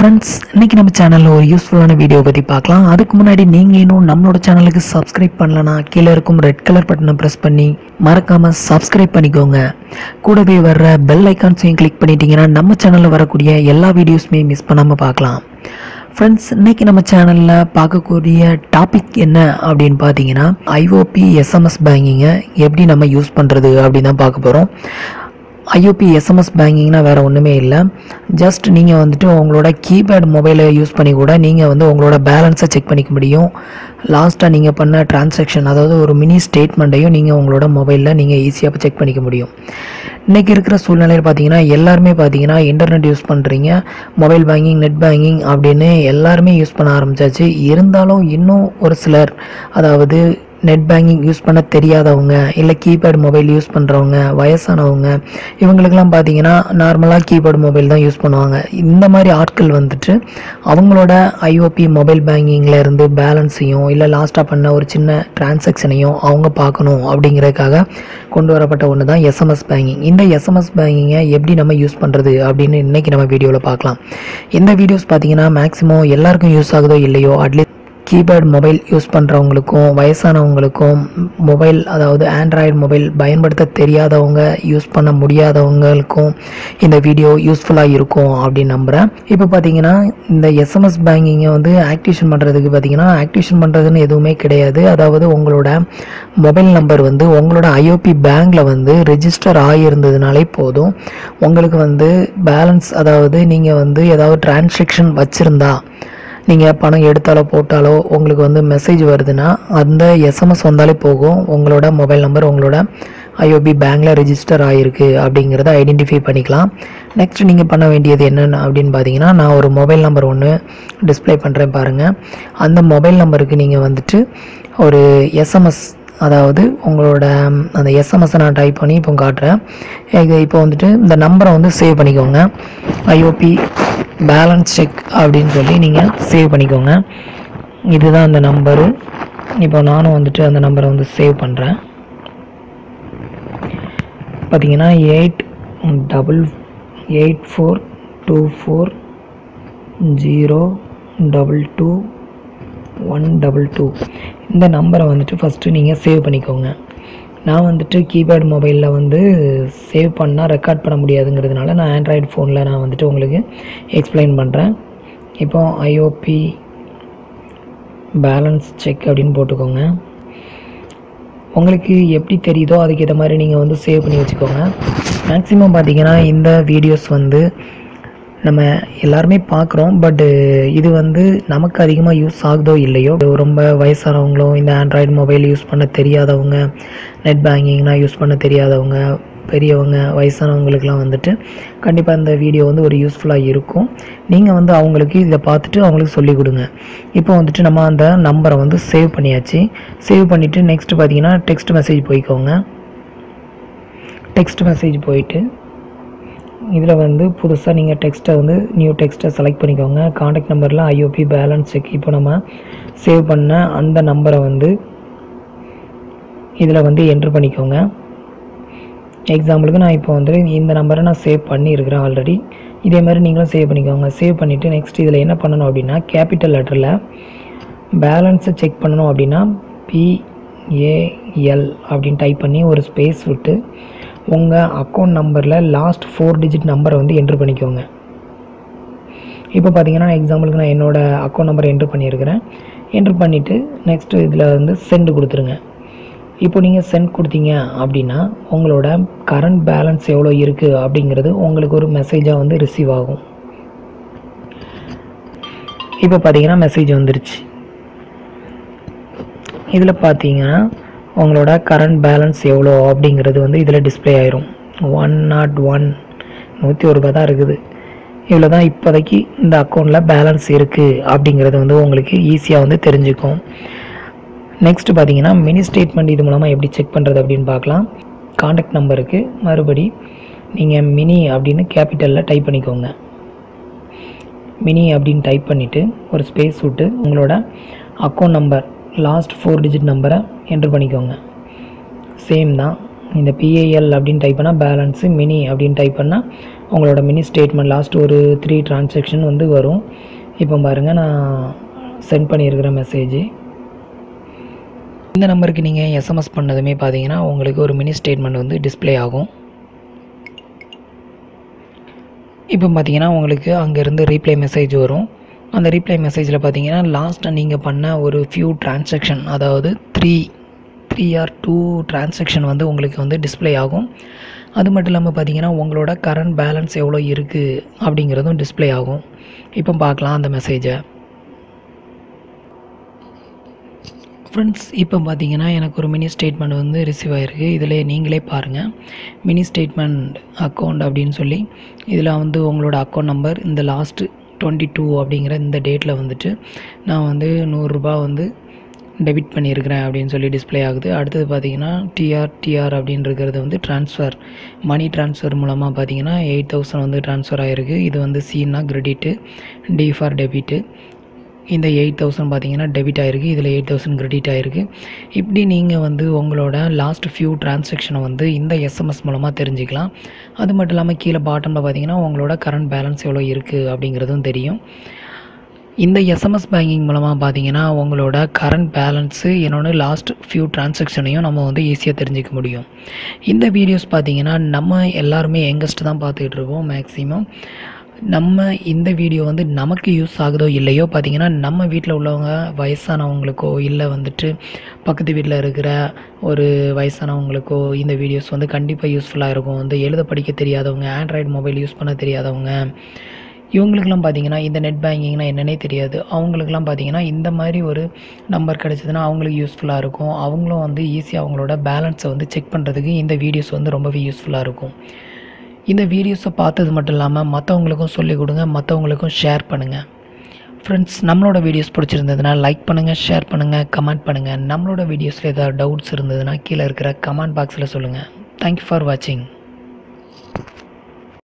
friends இன்னைக்கு நம்ம சேனலில் ஒரு யூஸ்ஃபுல்லான வீடியோ பற்றி பார்க்கலாம் அதுக்கு முன்னாடி நீங்கள் இன்னும் நம்மளோட சேனலுக்கு சப்ஸ்கிரைப் பண்ணலனா கீழே இருக்கும் ரெட் கலர் பட்டனை ப்ரெஸ் பண்ணி மறக்காமல் சப்ஸ்கிரைப் பண்ணிக்கோங்க கூடவே வர்ற பெல் ஐக்கான்ஸையும் கிளிக் பண்ணிட்டீங்கன்னா நம்ம சேனலில் வரக்கூடிய எல்லா வீடியோஸுமே மிஸ் பண்ணாமல் பார்க்கலாம் ஃப்ரெண்ட்ஸ் இன்னைக்கு நம்ம சேனலில் பார்க்கக்கூடிய டாபிக் என்ன அப்படின்னு பார்த்தீங்கன்னா ஐஓபி எஸ்எம்எஸ் பேங்கிங்கை எப்படி நம்ம யூஸ் பண்ணுறது அப்படின்னு தான் பார்க்க போகிறோம் ஐஓபி எஸ்எம்எஸ் பேங்கிங்னா வேறு ஒன்றுமே இல்லை ஜஸ்ட் நீங்கள் வந்துட்டு உங்களோட கீபேட் மொபைலை யூஸ் பண்ணி கூட நீங்கள் வந்து உங்களோட பேலன்ஸை செக் பண்ணிக்க முடியும் லாஸ்ட்டாக நீங்கள் பண்ண டிரான்சாக்ஷன் அதாவது ஒரு மினி ஸ்டேட்மெண்ட்டையும் நீங்கள் உங்களோட மொபைலில் நீங்கள் ஈஸியாக செக் பண்ணிக்க முடியும் இன்றைக்கி இருக்கிற சூழ்நிலையில் பார்த்தீங்கன்னா எல்லாருமே பார்த்தீங்கன்னா இன்டர்நெட் யூஸ் பண்ணுறீங்க மொபைல் பேங்கிங் நெட் பேங்கிங் அப்படின்னு எல்லாருமே யூஸ் பண்ண ஆரம்பிச்சாச்சு இருந்தாலும் இன்னும் ஒரு சிலர் அதாவது நெட் பேங்கிங் யூஸ் பண்ண தெரியாதவங்க இல்லை கீபேட் மொபைல் யூஸ் பண்ணுறவங்க வயசானவங்க இவங்களுக்கெல்லாம் பார்த்தீங்கன்னா நார்மலாக கீபேட் மொபைல் தான் யூஸ் பண்ணுவாங்க இந்த மாதிரி ஆட்கள் வந்துட்டு அவங்களோட ஐஓபி மொபைல் பேங்கிங்கில் இருந்து பேலன்ஸையும் இல்லை லாஸ்ட்டாக பண்ண ஒரு சின்ன டிரான்சாக்ஷனையும் அவங்க பார்க்கணும் அப்படிங்கிறதுக்காக கொண்டு வரப்பட்ட ஒன்று தான் எஸ்எம்எஸ் பேங்கிங் இந்த எஸ்எம்எஸ் பேங்கிங்கை எப்படி நம்ம யூஸ் பண்ணுறது அப்படின்னு இன்றைக்கி நம்ம வீடியோவில் பார்க்கலாம் இந்த வீடியோஸ் பார்த்தீங்கன்னா மேக்ஸிமம் எல்லாருக்கும் யூஸ் ஆகுதோ இல்லையோ அட்லீஸ்ட் கீபேட் மொபைல் யூஸ் பண்ணுறவங்களுக்கும் வயசானவங்களுக்கும் மொபைல் அதாவது ஆண்ட்ராய்டு மொபைல் பயன்படுத்த தெரியாதவங்க யூஸ் பண்ண முடியாதவங்களுக்கும் இந்த வீடியோ யூஸ்ஃபுல்லாக இருக்கும் அப்படின்னு நம்புகிறேன் இப்போ பார்த்தீங்கன்னா இந்த எஸ்எம்எஸ் பேங்கிங்கை வந்து ஆக்டிவேஷன் பண்ணுறதுக்கு பார்த்தீங்கன்னா ஆக்டிவேஷன் பண்ணுறதுன்னு எதுவுமே கிடையாது அதாவது உங்களோட மொபைல் நம்பர் வந்து உங்களோட ஐஓபி பேங்க்கில் வந்து ரெஜிஸ்டர் ஆகியிருந்ததுனாலே போதும் உங்களுக்கு வந்து பேலன்ஸ் அதாவது நீங்கள் வந்து ஏதாவது டிரான்சாக்ஷன் வச்சுருந்தா நீங்கள் பணம் எடுத்தாலோ போட்டாலோ உங்களுக்கு வந்து மெசேஜ் வருதுன்னா அந்த எஸ்எம்எஸ் வந்தாலே போகும் உங்களோட மொபைல் நம்பர் உங்களோட ஐஓபி பேங்க்கில் ரெஜிஸ்டர் ஆகிருக்கு அப்படிங்கிறத ஐடென்டிஃபை பண்ணிக்கலாம் நெக்ஸ்ட் நீங்கள் பண்ண வேண்டியது என்னென்னு அப்படின்னு பார்த்தீங்கன்னா நான் ஒரு மொபைல் நம்பர் ஒன்று டிஸ்ப்ளே பண்ணுறேன் பாருங்கள் அந்த மொபைல் நம்பருக்கு நீங்கள் வந்துட்டு ஒரு எஸ்எம்எஸ் அதாவது உங்களோட அந்த எஸ்எம்எஸை நான் டைப் பண்ணி இப்போ காட்டுறேன் இது இப்போ வந்துட்டு இந்த நம்பரை வந்து சேவ் பண்ணிக்கோங்க ஐஓபி பேலன்ஸ் செக் அப்படின்னு சொல்லி நீங்கள் சேவ் பண்ணிக்கோங்க இதுதான் அந்த நம்பரு இப்போ நானும் வந்துட்டு அந்த நம்பரை வந்து சேவ் பண்ணுறேன் பார்த்தீங்கன்னா eight double eight four two four zero double two one double two இந்த நம்பரை வந்துட்டு ஃபஸ்ட்டு நீங்கள் சேவ் பண்ணிக்கோங்க நான் வந்துட்டு கீபேட் மொபைலில் வந்து சேவ் பண்ணால் ரெக்கார்ட் பண்ண முடியாதுங்கிறதுனால நான் ஆண்ட்ராய்டு ஃபோனில் நான் வந்துட்டு உங்களுக்கு எக்ஸ்பிளைன் பண்ணுறேன் இப்போ ஐஓபி பேலன்ஸ் செக் அப்படின்னு போட்டுக்கோங்க உங்களுக்கு எப்படி தெரியுதோ அதுக்கு ஏற்ற மாதிரி நீங்கள் வந்து சேவ் பண்ணி வச்சுக்கோங்க மேக்ஸிமம் பார்த்தீங்கன்னா இந்த வீடியோஸ் வந்து நம்ம எல்லாருமே பார்க்குறோம் பட்டு இது வந்து நமக்கு அதிகமாக யூஸ் ஆகுதோ இல்லையோ ரொம்ப வயசானவங்களோ இந்த ஆண்ட்ராய்டு மொபைல் யூஸ் பண்ண தெரியாதவங்க நெட் பேங்கிங்லாம் யூஸ் பண்ண தெரியாதவங்க பெரியவங்க வயசானவங்களுக்குலாம் வந்துட்டு கண்டிப்பாக இந்த வீடியோ வந்து ஒரு யூஸ்ஃபுல்லாக இருக்கும் நீங்கள் வந்து அவங்களுக்கு இதை பார்த்துட்டு அவங்களுக்கு சொல்லிக் கொடுங்க இப்போ வந்துட்டு நம்ம அந்த நம்பரை வந்து சேவ் பண்ணியாச்சு சேவ் பண்ணிவிட்டு நெக்ஸ்ட் பார்த்தீங்கன்னா டெக்ஸ்ட் மெசேஜ் போய்க்கோங்க டெக்ஸ்ட் மெசேஜ் போயிட்டு இதில் வந்து புதுசாக நீங்கள் டெக்ஸ்ட்டை வந்து நியூ டெக்ஸ்ட்டை செலக்ட் பண்ணிக்கோங்க காண்டாக்ட் நம்பரில் ஐஓபி பேலன்ஸ் செக் இப்போ நம்ம சேவ் பண்ண அந்த நம்பரை வந்து இதில் வந்து என்ட்ரு பண்ணிக்கோங்க எக்ஸாம்பிளுக்கு நான் இப்போ வந்து இந்த நம்பரை நான் சேவ் பண்ணியிருக்கிறேன் ஆல்ரெடி இதே மாதிரி நீங்களும் சேவ் பண்ணிக்கோங்க சேவ் பண்ணிவிட்டு நெக்ஸ்ட் இதில் என்ன பண்ணணும் அப்படின்னா கேபிட்டல் லெட்டரில் பேலன்ஸை செக் பண்ணணும் அப்படின்னா பிஏஎல் அப்படின்னு டைப் பண்ணி ஒரு ஸ்பேஸ் விட்டு உங்கள் அக்கௌண்ட் நம்பரில் லாஸ்ட் ஃபோர் டிஜிட் நம்பரை வந்து என்ட்ரு பண்ணிக்கோங்க இப்போ பார்த்தீங்கன்னா எக்ஸாம்பிளுக்கு நான் என்னோடய அக்கௌண்ட் நம்பரை என்ட்ரு பண்ணியிருக்கிறேன் என்ட்ரு பண்ணிவிட்டு நெக்ஸ்ட்டு இதில் வந்து சென்ட் கொடுத்துருங்க இப்போ நீங்கள் சென்ட் கொடுத்தீங்க அப்படின்னா உங்களோட கரண்ட் பேலன்ஸ் எவ்வளோ இருக்குது அப்படிங்கிறது உங்களுக்கு ஒரு மெசேஜாக வந்து ரிசீவ் ஆகும் இப்போ பார்த்தீங்கன்னா மெசேஜ் வந்துருச்சு இதில் பார்த்தீங்கன்னா உங்களோட கரண்ட் பேலன்ஸ் எவ்வளோ அப்படிங்கிறது வந்து இதில் டிஸ்ப்ளே ஆயிரும் ஒன் நாட் ஒன் நூற்றி ஒரு ரூபா தான் இருக்குது இவ்வளோ தான் இப்போதைக்கு இந்த அக்கௌண்ட்டில் பேலன்ஸ் இருக்குது அப்படிங்கிறது வந்து உங்களுக்கு ஈஸியாக வந்து தெரிஞ்சுக்கும் நெக்ஸ்ட் பார்த்தீங்கன்னா மினி ஸ்டேட்மெண்ட் இது மூலமாக எப்படி செக் பண்ணுறது அப்படின்னு பார்க்கலாம் காண்டாக்ட் நம்பருக்கு மறுபடி நீங்கள் மினி அப்படின்னு கேபிட்டலில் டைப் பண்ணிக்கோங்க மினி அப்படின்னு டைப் பண்ணிவிட்டு ஒரு ஸ்பேஸ் விட்டு உங்களோட account number last four digit நம்பரை என்ட்ரு பண்ணிக்கோங்க சேம் தான் இந்த பிஏஎல் அப்படின்னு டைப் பண்ணால் பேலன்ஸு மினி அப்படின்னு டைப் பண்ணால் உங்களோட மினி ஸ்டேட்மெண்ட் லாஸ்ட் ஒரு த்ரீ டிரான்சாக்ஷன் வந்து வரும் இப்போ பாருங்கள் நான் சென்ட் பண்ணியிருக்கிற மெசேஜ் இந்த நம்பருக்கு நீங்கள் எஸ்எம்எஸ் பண்ணதுமே பார்த்தீங்கன்னா உங்களுக்கு ஒரு மினி ஸ்டேட்மெண்ட் வந்து டிஸ்ப்ளே ஆகும் இப்போ பார்த்தீங்கன்னா உங்களுக்கு அங்கேருந்து ரீப்ளை மெசேஜ் வரும் அந்த ரீப்ளை மெசேஜில் பார்த்தீங்கன்னா லாஸ்ட்டாக நீங்கள் பண்ண ஒரு ஃபியூ டிரான்சாக்ஷன் அதாவது three three or two transaction வந்து உங்களுக்கு வந்து டிஸ்ப்ளே ஆகும் அது மட்டும் இல்லாமல் பார்த்தீங்கன்னா உங்களோட கரண்ட் பேலன்ஸ் எவ்வளோ இருக்குது அப்படிங்கிறதும் டிஸ்ப்ளே ஆகும் இப்போ பார்க்கலாம் அந்த மெசேஜை ஃப்ரெண்ட்ஸ் இப்போ பார்த்தீங்கன்னா எனக்கு ஒரு மினி ஸ்டேட்மெண்ட் வந்து ரிசீவ் ஆகிருக்கு இதில் நீங்களே பாருங்கள் மினி ஸ்டேட்மெண்ட் அக்கௌண்ட் அப்படின்னு சொல்லி இதில் வந்து உங்களோட அக்கௌண்ட் நம்பர் இந்த லாஸ்ட்டு டுவெண்ட்டி டூ அப்படிங்கிற இந்த டேட்டில் வந்துட்டு நான் வந்து நூறுரூபா வந்து டெபிட் பண்ணியிருக்கிறேன் அப்படின்னு சொல்லி டிஸ்ப்ளே ஆகுது அடுத்தது பார்த்தீங்கன்னா டிஆர் டிஆர் அப்படின்றது வந்து ட்ரான்ஸ்ஃபர் மணி ட்ரான்ஸ்ஃபர் மூலமாக பார்த்தீங்கன்னா எயிட் தௌசண்ட் வந்து ட்ரான்ஸ்ஃபர் ஆகிருக்கு இது வந்து சீனா கிரெடிட்டு டி ஃபார் டெபிட்டு இந்த எயிட் தௌசண்ட் பார்த்தீங்கன்னா டெபிட் ஆகிருக்கு இதில் எயிட் தௌசண்ட் கிரெடிட் ஆகிருக்கு இப்படி நீங்கள் வந்து உங்களோட லாஸ்ட் ஃபியூ டிரான்சாக்ஷனை வந்து இந்த எஸ்எம்எஸ் மூலமாக தெரிஞ்சுக்கலாம் அது மட்டும் இல்லாமல் கீழே பாட்டமில் பார்த்தீங்கன்னா உங்களோட கரண்ட் பேலன்ஸ் எவ்வளோ இருக்குது அப்படிங்கிறதும் தெரியும் இந்த எஸ்எம்எஸ் பேங்கிங் மூலமாக பார்த்தீங்கன்னா உங்களோட கரண்ட் பேலன்ஸு என்னொன்று லாஸ்ட் ஃபியூ டிரான்சாக்ஷனையும் நம்ம வந்து ஈஸியாக தெரிஞ்சுக்க முடியும் இந்த வீடியோஸ் பார்த்தீங்கன்னா நம்ம எல்லாருமே யங்கஸ்ட் தான் பார்த்துக்கிட்டு இருக்கோம் மேக்ஸிமம் நம்ம இந்த வீடியோ வந்து நமக்கு யூஸ் ஆகுதோ இல்லையோ பார்த்தீங்கன்னா நம்ம வீட்டில் உள்ளவங்க வயசானவங்களுக்கோ இல்லை வந்துட்டு பக்கத்து வீட்டில் இருக்கிற ஒரு வயசானவங்களுக்கோ இந்த வீடியோஸ் வந்து கண்டிப்பாக யூஸ்ஃபுல்லாக இருக்கும் வந்து எழுத படிக்க தெரியாதவங்க ஆண்ட்ராய்டு மொபைல் யூஸ் பண்ண தெரியாதவங்க இவங்களுக்கெல்லாம் பார்த்தீங்கன்னா இந்த நெட் பேங்கிங்னா என்னன்னே தெரியாது அவங்களுக்குலாம் பார்த்தீங்கன்னா இந்த மாதிரி ஒரு நம்பர் கிடச்சதுன்னா அவங்களுக்கு யூஸ்ஃபுல்லாக இருக்கும் அவங்களும் வந்து ஈஸியாக அவங்களோட பேலன்ஸை வந்து செக் பண்ணுறதுக்கு இந்த வீடியோஸ் வந்து ரொம்பவே யூஸ்ஃபுல்லாக இருக்கும் இந்த வீடியோஸை பார்த்தது மட்டும் இல்லாமல் மற்றவங்களுக்கும் சொல்லிக் கொடுங்க மற்றவங்களுக்கும் ஷேர் பண்ணுங்கள் ஃப்ரெண்ட்ஸ் நம்மளோட வீடியோஸ் பிடிச்சிருந்ததுன்னா லைக் பண்ணுங்கள் ஷேர் பண்ணுங்கள் கமெண்ட் பண்ணுங்கள் நம்மளோட வீடியோஸில் ஏதாவது டவுட்ஸ் இருந்ததுன்னா கீழே இருக்கிற கமெண்ட் பாக்ஸில் சொல்லுங்கள் தேங்க்யூ ஃபார் வாட்சிங்